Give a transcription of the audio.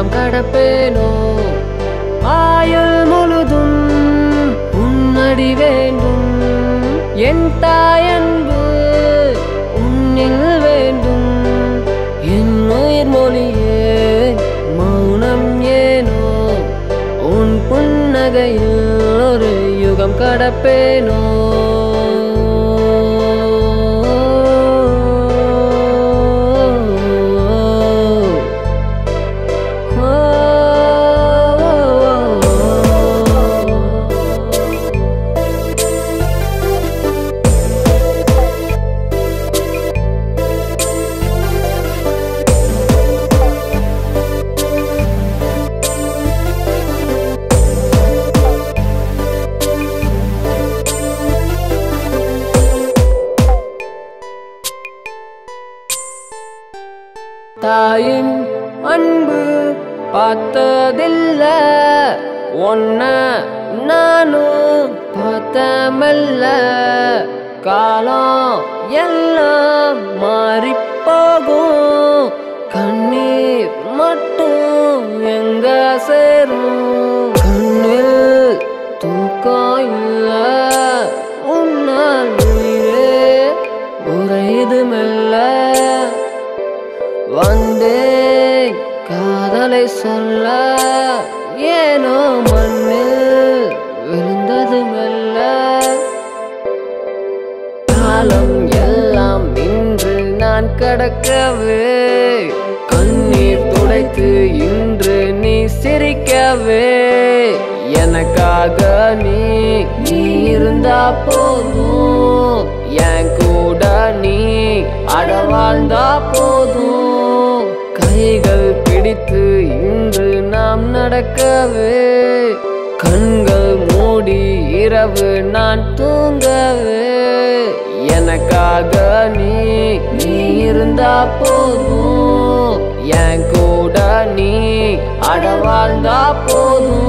யுகம் கடப்பேனோ ஆயுள் முழுதும் உன்னடி வேண்டும் என் தாயன்பு உன்னில் வேண்டும் என் உயிர் மொழியே மௌனம் ஏனோ உன் புன்னகையில் ஒரு யுகம் கடப்பேனோ தாயின் அன்பு பார்த்ததில்ல ஒன்ன நானும் பார்த்தமல்ல காலம் எல்லாம் மாறி போகும் கண்ணீர் மட்டும் எங்க சேரும் கண்ணில் தூக்கம் இல்ல உன்னால் உயிரே உறையுது மெல்ல வந்தேன் காதலை சொல்ல ஏனோ மண்ணில் விழுந்தது மெல்ல காலம் எல்லாம் இன்று நான் கடக்கவே கண்ணீர் துடைத்து இன்று நீ சிரிக்கவே எனக்காக நீ நீ இருந்தா போதும் என் கூட நீ அடவாழ்ந்தா போதும் கைகள் பிடித்து இன்று நாம் நடக்கவே கண்கள் மூடி இரவு நான் தூங்கவே எனக்காக நீ நீ இருந்தா போதும் என் கூட நீ அடவாழ்ந்தா போதும்